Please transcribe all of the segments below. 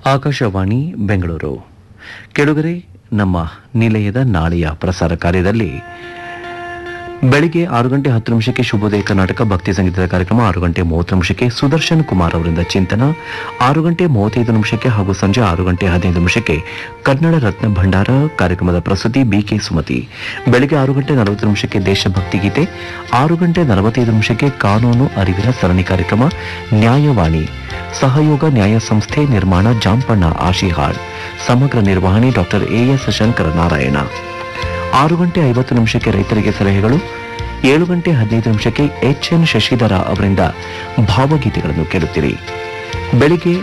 ಆಕಾಶವಾಣಿ ಬೆಂಗಳೂರು ಕೆಳಗರೆ ನಮ್ಮ ನಿಲಯದ ನಾಳೆಯ ಪ್ರಸಾರ ಕಾರ್ಯದಲ್ಲಿ ಬೆಳಿಗ್ಗೆ ಆರು ಗಂಟೆ ಹತ್ತು ನಿಮಿಷಕ್ಕೆ ಶುಭೋದಯ ಕರ್ನಾಟಕ ಭಕ್ತಿ ಸಂಗೀತದ ಕಾರ್ಯಕ್ರಮ ಆರು ಗಂಟೆ ಮೂವತ್ತು ನಿಮಿಷಕ್ಕೆ ಸುದರ್ಶನ್ ಕುಮಾರ್ ಅವರಿಂದ ಚಿಂತನ ಆರು ಗಂಟೆ ಮೂವತ್ತೈದು ನಿಮಿಷಕ್ಕೆ ಹಾಗೂ ಸಂಜೆ ಆರು ಗಂಟೆ ಹದಿನೈದು ನಿಮಿಷಕ್ಕೆ ಕನ್ನಡ ರತ್ನ ಭಂಡಾರ ಕಾರ್ಯಕ್ರಮದ ಪ್ರಸ್ತುತಿ ಬಿಕೆ ಸುಮತಿ ಬೆಳಿಗ್ಗೆ ಆರು ಗಂಟೆ ನಲವತ್ತು ನಿಮಿಷಕ್ಕೆ ದೇಶಭಕ್ತಿ ಗೀತೆ ಆರು ಗಂಟೆ ನಲವತ್ತೈದು ನಿಮಿಷಕ್ಕೆ ಕಾನೂನು ಅರಿವಿನ ಸರಣಿ ಕಾರ್ಯಕ್ರಮ ನ್ಯಾಯವಾಣಿ ಸಹಯೋಗ ನ್ಯಾಯ ಸಂಸ್ಥೆ ನಿರ್ಮಾಣ ಜಾಂಪಣ್ಣ ಆಶಿಹಾಳ್ ಸಮಗ್ರ ನಿರ್ವಹಣೆ ಡಾಕ್ಟರ್ ಎಎಸ್ ಶಂಕರ ನಾರಾಯಣ ಆರು ಗಂಟೆ ಐವತ್ತು ನಿಮಿಷಕ್ಕೆ ರೈತರಿಗೆ ಸಲಹೆಗಳು ಏಳು ಗಂಟೆ ಹದಿನೈದು ನಿಮಿಷಕ್ಕೆ ಎಚ್ ಎನ್ ಶಶಿಧರ ಅವರಿಂದ ಭಾವಗೀತೆಗಳನ್ನು ಕೇಳುತ್ತೀರಿ ಬೆಳಿಗ್ಗೆ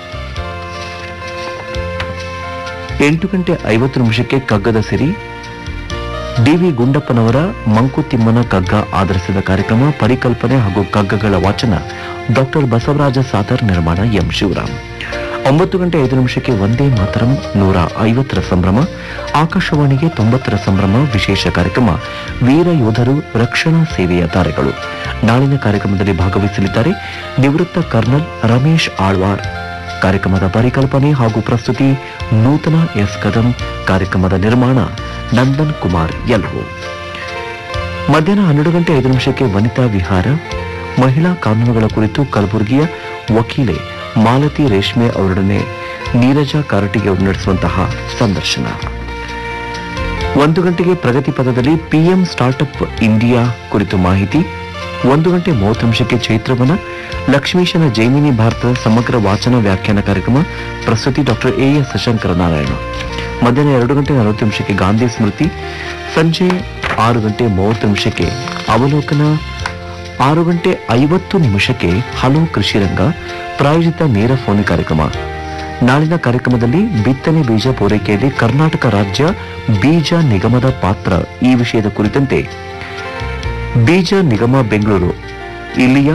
ಎಂಟು ಗಂಟೆ ಐವತ್ತು ನಿಮಿಷಕ್ಕೆ ಕಗ್ಗದ ಸಿರಿ ಡಿವಿ ಗುಂಡಪ್ಪನವರ ಮಂಕುತಿಮ್ಮನ ಕಗ್ಗ ಆಧರಿಸಿದ ಕಾರ್ಯಕ್ರಮ ಪರಿಕಲ್ಪನೆ ಹಾಗೂ ಕಗ್ಗಗಳ ವಾಚನ ಡಾಕ್ಟರ್ ಬಸವರಾಜ ಸಾದರ್ ನಿರ್ಮಾಣ ಎಂ ಶಿವರಾಮ್ ಒಂಬತ್ತು ಗಂಟೆ ಐದು ನಿಮಿಷಕ್ಕೆ ಒಂದೇ ಮಾತರಂ ನೂರ ಐವತ್ತರ ಸಂಭ್ರಮ ಆಕಾಶವಾಣಿಗೆ ತೊಂಬತ್ತರ ಸಂಭ್ರಮ ವಿಶೇಷ ಕಾರ್ಯಕ್ರಮ ವೀರ ಯೋಧರು ರಕ್ಷಣಾ ಸೇವೆಯ ತಾರೆಗಳು ನಾಳಿನ ಕಾರ್ಯಕ್ರಮದಲ್ಲಿ ಭಾಗವಹಿಸಲಿದ್ದಾರೆ ನಿವೃತ್ತ ಕರ್ನಲ್ ರಮೇಶ್ ಆಳ್ವಾರ್ ಕಾರ್ಯಕ್ರಮದ ಪರಿಕಲ್ಪನೆ ಹಾಗೂ ಪ್ರಸ್ತುತಿ ನೂತನ ಎಸ್ ಕದಂ ಕಾರ್ಯಕ್ರಮದ ನಿರ್ಮಾಣ ನಂದನ್ ಕುಮಾರ್ ಎಲ್ಒ ಮಧ್ಯಾಹ್ನ ಹನ್ನೆರಡು ಗಂಟೆ ಐದು ನಿಮಿಷಕ್ಕೆ ವನಿತಾ ವಿಹಾರ ಮಹಿಳಾ ಕಾನೂನುಗಳ ಕುರಿತು ಕಲಬುರಗಿಯ ವಕೀಲೆ ಮಾಲತಿ ರೇಷ್ಮೆ ಅವರೊಡನೆ ನೀರಜ ಕಾರಟಿಗೆ ಅವರು ನಡೆಸುವಂತಹ ಸಂದರ್ಶನ ಒಂದು ಗಂಟೆಗೆ ಪ್ರಗತಿ ಪದದಲ್ಲಿ ಪಿಎಂ ಸ್ಟಾರ್ಟ್ಅಪ್ ಇಂಡಿಯಾ ಕುರಿತು ಮಾಹಿತಿ ಒಂದು ಗಂಟೆ ಮೂವತ್ತು ನಿಮಿಷಕ್ಕೆ ಚೈತ್ರವನ ಲಕ್ಷ್ಮೀಶನ ಜೈಮಿನಿ ಭಾರತದ ಸಮಗ್ರ ವಾಚನ ವ್ಯಾಖ್ಯಾನ ಕಾರ್ಯಕ್ರಮ ಪ್ರಸ್ತುತಿ doctor A S Shankara Narayana ಮಧ್ಯಾಹ್ನ ಎರಡು ಗಂಟೆ ನಲವತ್ತು ನಿಮಿಷಕ್ಕೆ ಗಾಂಧಿ ಸ್ಮೃತಿ ಸಂಜೆ ಆರು ಗಂಟೆ ಮೂವತ್ತು ನಿಮಿಷಕ್ಕೆ ಅವಲೋಕನ ಆರು ಗಂಟೆ ಐವತ್ತು ನಿಮಿಷಕ್ಕೆ ಹಲವು ಕೃಷಿ ರಂಗ ಪ್ರಾಯೋಜಿತ ನೇರ ಫೋನ್ ಕಾರ್ಯಕ್ರಮ ನಾಳಿನ ಕಾರ್ಯಕ್ರಮದಲ್ಲಿ ಬಿತ್ತನೆ ಬೀಜ ಪೂರೈಕೆಯಲ್ಲಿ ಕರ್ನಾಟಕ ರಾಜ್ಯ ಬೀಜ ನಿಗಮದ ಪಾತ್ರ ಈ ವಿಷಯದ ಕುರಿತಂತೆ ಬೀಜ ನಿಗಮ ಬೆಂಗಳೂರು ಇಲ್ಲಿಯ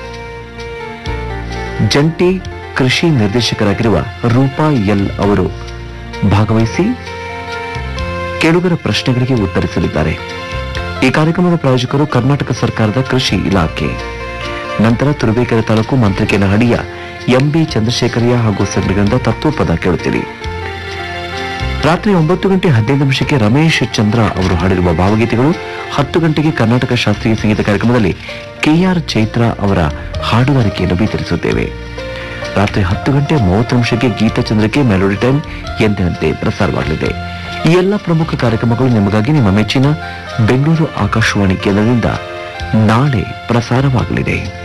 ಜಂಟಿ ಕೃಷಿ ನಿರ್ದೇಶಕರಾಗಿರುವ ರೂಪಾ ಎಲ್ ಅವರು ಭಾಗವಹಿಸಿ ಕೆಳುಗರ ಪ್ರಶ್ನೆಗಳಿಗೆ ಉತ್ತರಿಸಲಿದ್ದಾರೆ ಈ ಕಾರ್ಯಕ್ರಮದ ಪ್ರಾಯೋಜಕರು ಕರ್ನಾಟಕ ಸರ್ಕಾರದ ಕೃಷಿ ಇಲಾಖೆ ನಂತರ ತುರುವೇಕೆರೆ ತಾಲೂಕು ಮಂತ್ರಿಕೆನ ಹಡಿಯ ಎಂಬಿ ಚಂದ್ರಶೇಖರಯ್ಯ ಹಾಗೂ ಸಂಘಗಳಿಂದ ತತ್ವಪದ ಕೇಳುತ್ತೀರಿ ರಾತ್ರಿ ಒಂಬತ್ತು ಗಂಟೆ ಹದಿನೈದು ನಿಮಿಷಕ್ಕೆ ರಮೇಶ್ ಚಂದ್ರ ಅವರು ಹಾಡಿರುವ ಭಾವಗೀತೆಗಳು ಹತ್ತು ಗಂಟೆಗೆ ಕರ್ನಾಟಕ ಶಾಸ್ತ್ರೀಯ ಸಂಗೀತ ಕಾರ್ಯಕ್ರಮದಲ್ಲಿ ಕೆಆರ್ ಚೈತ್ರ ಅವರ ಹಾಡುಗಾರಿಕೆಯನ್ನು ಬಿತ್ತರಿಸುತ್ತೇವೆ ರಾತ್ರಿ ಹತ್ತು ಗಂಟೆ ಮೂವತ್ತು ನಿಮಿಷಕ್ಕೆ ಗೀತಚಂದ್ರಕ್ಕೆ ಮೆಲೋಡಿ ಟೈಮ್ ಎಂದಿನಂತೆ ಪ್ರಸಾರವಾಗಲಿದೆ ಈ ಎಲ್ಲ ಪ್ರಮುಖ ಕಾರ್ಯಕ್ರಮಗಳು ನಿಮಗಾಗಿ ನಿಮ್ಮ ಮೆಚ್ಚಿನ ಬೆಂಗಳೂರು ಆಕಾಶವಾಣಿ ಕೇಂದ್ರದಿಂದ ನಾಳೆ ಪ್ರಸಾರವಾಗಲಿದೆ